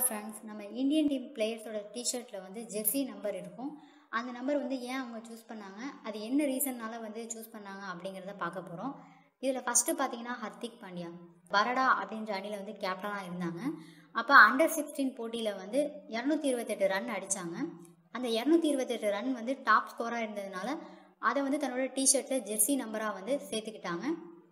friends நம்ம Indian team பிளேயர்ஸோட டிஷர்ட்டில் வந்து Jersey number இருக்கும் அந்த நம்பர் வந்து ஏன் அவங்க சூஸ் பண்ணாங்க அது என்ன ரீசன்னால வந்து சூஸ் பண்ணாங்க அப்படிங்கிறத பார்க்க போகிறோம் இதில் ஃபஸ்ட்டு பார்த்தீங்கன்னா ஹர்திக் பாண்டியா பரடா அப்படின்ற அணியில் வந்து கேப்டனாக இருந்தாங்க அப்போ அண்டர் சிக்ஸ்டீன் போட்டியில் வந்து இரநூத்தி இருபத்தெட்டு ரன் அடித்தாங்க அந்த இரநூத்தி இருபத்தெட்டு ரன் வந்து டாப் ஸ்கோராக இருந்ததுனால அதை வந்து தன்னோட டிஷர்ட்டில் ஜெர்சி நம்பராக வந்து சேர்த்துக்கிட்டாங்க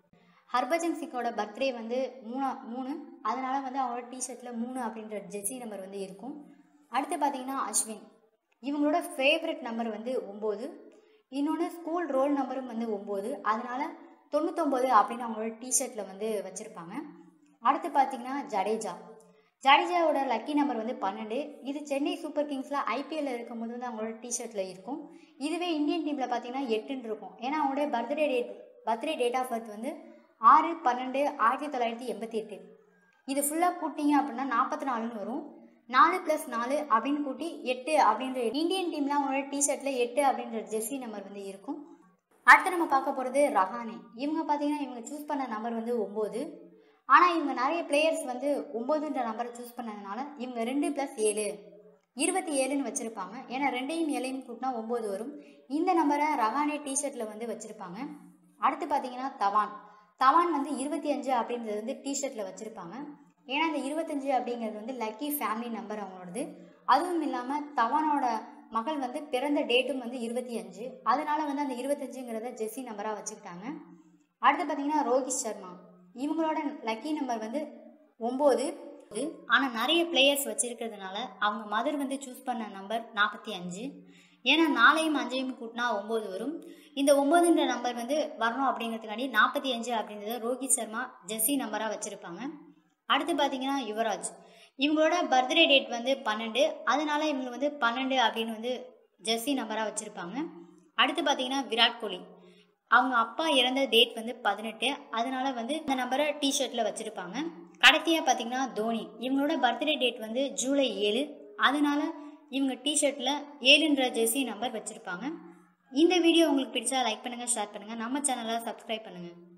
ஹர்பஜன் சிங்கோட பர்த்டே வந்து மூணா மூணு அதனால வந்து அவங்களோட டிஷர்ட்டில் மூணு அப்படின்ற ஜெர்சி நம்பர் வந்து இருக்கும் அடுத்து பார்த்தீங்கன்னா அஸ்வின் இவங்களோட ஃபேவரட் நம்பர் வந்து ஒம்பது இன்னொன்று ஸ்கூல் ரோல் நம்பரும் வந்து ஒம்பது அதனால தொண்ணூத்தொம்பது அப்படின்னு அவங்களோட டிஷர்ட்டில் வந்து வச்சுருப்பாங்க அடுத்து பார்த்தீங்கன்னா ஜடேஜா ஜடேஜாவோட லக்கி நம்பர் வந்து பன்னெண்டு இது சென்னை சூப்பர் கிங்ஸில் ஐபிஎல்ல இருக்கும்போது வந்து அவங்களோட டிஷர்ட்டில் இருக்கும் இதுவே இந்தியன் டீமில் பார்த்தீங்கன்னா எட்டுன்னு இருக்கும் ஏன்னா அவங்களுடைய birthday date birthday date of birth வந்து ஆறு பன்னெண்டு ஆயிரத்தி தொள்ளாயிரத்தி எண்பத்தி எட்டு இது ஃபுல்லாக கூட்டிங்க அப்படின்னா நாற்பத்தி நாலுன்னு வரும் நாலு ப்ளஸ் நாலு அப்படின்னு கூட்டி எட்டு அப்படின்ற இந்தியன் டீம்ல அவங்களோட டிஷர்ட்டில் எட்டு அப்படின்ற ஜெர்சி நம்பர் வந்து இருக்கும் அடுத்து நம்ம பார்க்க போகிறது ரஹானே இவங்க பார்த்தீங்கன்னா இவங்க சூஸ் பண்ண நம்பர் வந்து ஒம்பது ஆனால் இவங்க நிறைய பிளேயர்ஸ் வந்து ஒம்போதுன்ற நம்பரை சூஸ் பண்ணதுனால இவங்க ரெண்டு ப்ளஸ் ஏழு இருபத்தி ஏழுன்னு வச்சுருப்பாங்க ஏன்னா ரெண்டையும் ஏழையும் கூட்டினா ஒம்பது வரும் இந்த நம்பரை ரஹானே டிஷர்ட்டில் வந்து வச்சுருப்பாங்க அடுத்து பார்த்தீங்கன்னா தவான் தவான் வந்து இருபத்தி அஞ்சு அப்படின்றது வந்து டிஷர்ட்டில் வச்சுருப்பாங்க ஏன்னா இந்த இருபத்தஞ்சு அப்படிங்கிறது வந்து லக்கி ஃபேமிலி நம்பர் அவங்களோடது அதுவும் இல்லாமல் தவானோட மகள் வந்து பிறந்த டேட்டும் வந்து இருபத்தி அஞ்சு அதனால வந்து அந்த இருபத்தஞ்சுங்கிறத ஜெஸ்ஸி நம்பராக வச்சுக்கிட்டாங்க அடுத்து பார்த்தீங்கன்னா ரோஹித் சர்மா இவங்களோட லக்கி நம்பர் வந்து ஒம்பது ஆனால் நிறைய பிளேயர்ஸ் வச்சிருக்கிறதுனால அவங்க மதர் வந்து சூஸ் பண்ண நம்பர் நாற்பத்தி அஞ்சு ஏன்னா நாலையும் அஞ்சையும் கூட்டினா ஒம்பது வரும் இந்த ஒம்பதுன்ற நம்பர் வந்து வரணும் அப்படிங்கிறதுக்காண்டி நாற்பத்தி அஞ்சு அப்படின்றத ரோஹித் சர்மா ஜெஸ்ஸி நம்பராக வச்சுருப்பாங்க அடுத்து பார்த்தீங்கன்னா யுவராஜ் இவங்களோட பர்த்டே டேட் வந்து பன்னெண்டு அதனால இவங்க வந்து பன்னெண்டு அப்படின்னு வந்து ஜெர்சி நம்பராக வச்சுருப்பாங்க அடுத்து பார்த்தீங்கன்னா விராட் கோலி அவங்க அப்பா இறந்த டேட் வந்து பதினெட்டு அதனால வந்து இந்த நம்பரை டிஷர்ட்டில் வச்சுருப்பாங்க கடைசியாக பார்த்தீங்கன்னா தோனி இவங்களோட பர்த்டே டேட் வந்து ஜூலை ஏழு அதனால இவங்க டிஷர்ட்டில் ஏழுன்ற ஜெர்சி நம்பர் வச்சுருப்பாங்க இந்த வீடியோ உங்களுக்கு பிடிச்சா லைக் பண்ணுங்கள் ஷேர் பண்ணுங்கள் நம்ம சேனலை சப்ஸ்கிரைப் பண்ணுங்கள்